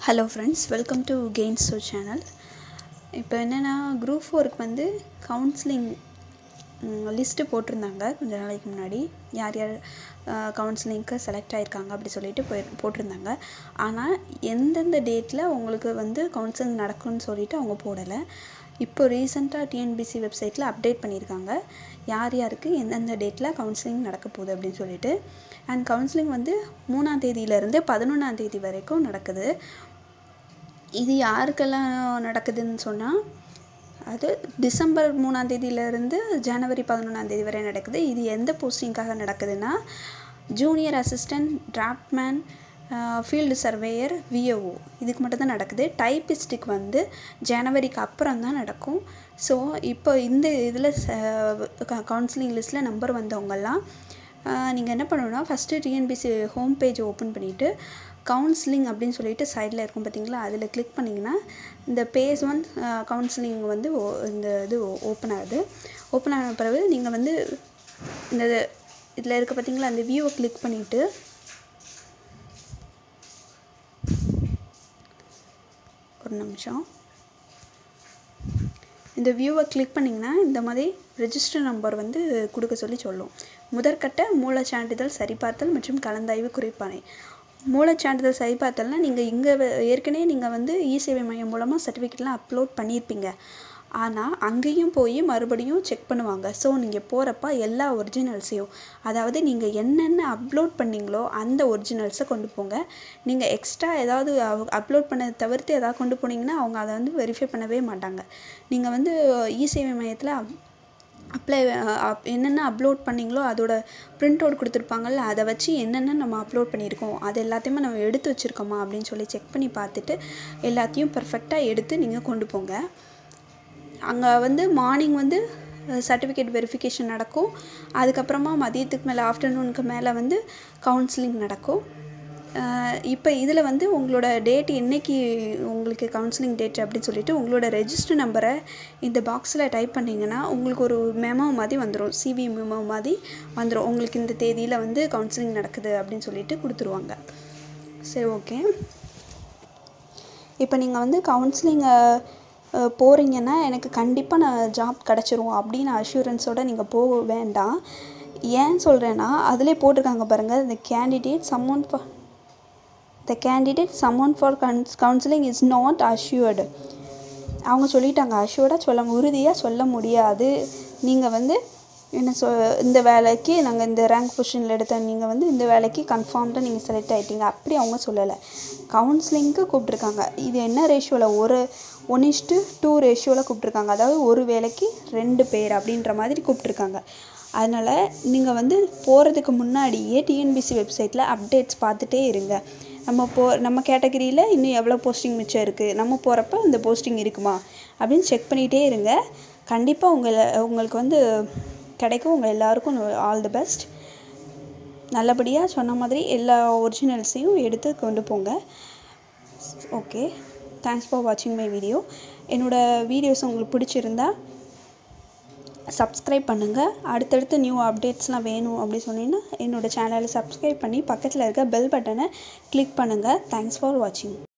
hello friends welcome to Gains show channel இப்போ என்னென்னா group ஃபோருக்கு வந்து கவுன்சிலிங் லிஸ்ட்டு போட்டிருந்தாங்க கொஞ்ச நாளைக்கு முன்னாடி யார் யார் கவுன்சிலிங்க்கு செலக்ட் ஆகிருக்காங்க அப்படி சொல்லிட்டு போய் போட்டிருந்தாங்க ஆனால் எந்தெந்த டேட்டில் உங்களுக்கு வந்து கவுன்சிலிங் நடக்கும்னு சொல்லிட்டு அவங்க போடலை இப்போ ரீசெண்டாக டிஎன்பிசி வெப்சைட்டில் அப்டேட் பண்ணியிருக்காங்க யார் யாருக்கு எந்தெந்த டேட்டில் கவுன்சிலிங் நடக்க போகுது அப்படின்னு சொல்லிட்டு அண்ட் கவுன்சிலிங் வந்து மூணாம் தேதியிலேருந்து பதினொன்றாம் தேதி வரைக்கும் நடக்குது இது யாருக்கெல்லாம் நடக்குதுன்னு சொன்னால் அது டிசம்பர் மூணாம் தேதியிலேருந்து ஜனவரி பதினொன்றாம் தேதி வரை நடக்குது இது எந்த போஸ்டிங்காக நடக்குதுன்னா junior assistant draftsman field surveyor VAO இதுக்கு மட்டும்தான் நடக்குது டைப்பிஸ்ட்டுக்கு வந்து ஜனவரிக்கு அப்புறம் தான் நடக்கும் ஸோ இப்போ இந்த இதில் கவுன்சிலிங் லிஸ்ட்டில் நம்பர் வந்தவங்கெல்லாம் நீங்கள் என்ன பண்ணணும்னா first TNPSC home page open பண்ணிவிட்டு கவுன்சிலிங் அப்படின்னு சொல்லிட்டு சைடில் இருக்கும் பார்த்தீங்களா அதில் கிளிக் பண்ணிங்கன்னா இந்த பேஸ் ஒன் கவுன்சிலிங் வந்து ஓ இந்த இது ஓப்பன் ஆகுது ஓப்பன் ஆன பிறகு நீங்கள் வந்து இந்த இதில் இருக்க பார்த்தீங்களா அந்த வியூவை கிளிக் பண்ணிவிட்டு ஒரு நிமிஷம் இந்த வியூவை கிளிக் பண்ணிங்கன்னா இந்த மாதிரி ரெஜிஸ்டர் நம்பர் வந்து கொடுக்க சொல்லி சொல்லும் முதற்கட்ட மூலச் சான்றிதழ் சரிபார்த்தல் மற்றும் கலந்தாய்வு குறிப்பானை மூலச் சான்றிதழ் சரிபார்த்தல்னா நீங்கள் இங்கே ஏற்கனவே நீங்கள் வந்து இ சேவை மையம் மூலமாக சர்டிஃபிகேட்லாம் அப்லோட் பண்ணியிருப்பீங்க ஆனால் அங்கேயும் போய் மறுபடியும் செக் பண்ணுவாங்க ஸோ நீங்கள் போகிறப்ப எல்லா ஒரிஜினல்ஸையும் அதாவது நீங்கள் என்னென்ன அப்லோட் பண்ணீங்களோ அந்த ஒரிஜினல்ஸை கொண்டு போங்க நீங்கள் எக்ஸ்ட்ரா ஏதாவது அப்லோட் பண்ணதை தவிர்த்து எதாவது கொண்டு போனீங்கன்னா அவங்க அதை வந்து வெரிஃபை பண்ணவே மாட்டாங்க நீங்கள் வந்து இ சேவை மையத்தில் அப்ளை என்னென்ன அப்லோட் பண்ணிங்களோ அதோட ப்ரிண்ட் அவுட் கொடுத்துருப்பாங்கல்ல அதை வச்சு என்னென்ன நம்ம அப்லோட் பண்ணியிருக்கோம் அது எல்லாத்தையுமே நம்ம எடுத்து வச்சுருக்கோமா அப்படின்னு சொல்லி செக் பண்ணி பார்த்துட்டு எல்லாத்தையும் பர்ஃபெக்டாக எடுத்து நீங்கள் கொண்டு போங்க அங்கே வந்து மார்னிங் வந்து சர்டிஃபிகேட் வெரிஃபிகேஷன் நடக்கும் அதுக்கப்புறமா மதியத்துக்கு மேலே ஆஃப்டர்நூனுக்கு மேலே வந்து கவுன்சிலிங் நடக்கும் இப்போ இதில் வந்து உங்களோட டேட் என்றைக்கு உங்களுக்கு கவுன்சிலிங் டேட் அப்படின்னு சொல்லிட்டு உங்களோட ரெஜிஸ்டர் நம்பரை இந்த பாக்ஸில் டைப் பண்ணிங்கன்னா உங்களுக்கு ஒரு மெமோ மாதிரி வந்துடும் சிவி மெமோ மாதிரி வந்துடும் உங்களுக்கு இந்த தேதியில் வந்து கவுன்சிலிங் நடக்குது அப்படின்னு சொல்லிட்டு கொடுத்துருவாங்க சரி ஓகே இப்போ நீங்கள் வந்து கவுன்சிலிங்கை போகிறீங்கன்னா எனக்கு கண்டிப்பாக நான் ஜாப் கிடச்சிரும் அப்படின்னு அஷூரன்ஸோடு நீங்கள் போக வேண்டாம் ஏன் சொல்கிறேன்னா அதிலே போட்டிருக்காங்க பாருங்கள் இந்த candidate summon for the candidate summon for கன்ஸ் கவுன்சிலிங் இஸ் நாட் அஷ்யூர்டு அவங்க சொல்லிட்டாங்க அஷ்யூர்டாக சொல்ல உறுதியாக சொல்ல முடியாது நீங்கள் வந்து என்ன சொ இந்த வேலைக்கு நாங்கள் இந்த ரேங்க் பொசிஷனில் எடுத்த நீங்கள் வந்து இந்த வேலைக்கு கன்ஃபார்ம்டாக நீங்கள் செலக்ட் ஆகிட்டீங்க அப்படி அவங்க சொல்லலை கவுன்சிலிங்க்கு கூப்பிட்ருக்காங்க இது என்ன ரேஷியோவில் ஒரு ஒன் இஸ்ட்டு டூ ரேஷியோவில் கூப்பிட்ருக்காங்க அதாவது ஒரு வேலைக்கு ரெண்டு பேர் அப்படின்ற மாதிரி கூப்பிட்ருக்காங்க அதனால் நீங்கள் வந்து போகிறதுக்கு முன்னாடியே டிஎன்பிசி வெப்சைட்டில் அப்டேட்ஸ் பார்த்துட்டே இருங்க நம்ம போ நம்ம கேட்டகரியில் இன்னும் எவ்வளோ போஸ்டிங் மிச்சம் இருக்குது நம்ம போகிறப்ப இந்த போஸ்டிங் இருக்குமா அப்படின்னு செக் பண்ணிகிட்டே இருங்க கண்டிப்பாக உங்களை உங்களுக்கு வந்து கிடைக்கும் உங்கள் எல்லாருக்கும் ஆல் தி பெஸ்ட் நல்லபடியாக சொன்ன மாதிரி எல்லா ஒரிஜினல்ஸையும் எடுத்து கொண்டு போங்க ஓகே தேங்க்ஸ் ஃபார் வாட்சிங் மை வீடியோ என்னோடய வீடியோஸ் உங்களுக்கு பிடிச்சிருந்தா சப்ஸ்கிரைப் பண்ணுங்கள் அடுத்தடுத்து நியூ அப்டேட்ஸ்லாம் வேணும் அப்படி சொன்னீங்கன்னா என்னோடய சேனலை சப்ஸ்கிரைப் பண்ணி பக்கத்தில் இருக்க பெல் பட்டனை கிளிக் பண்ணுங்கள் தேங்க்ஸ் ஃபார் வாட்சிங்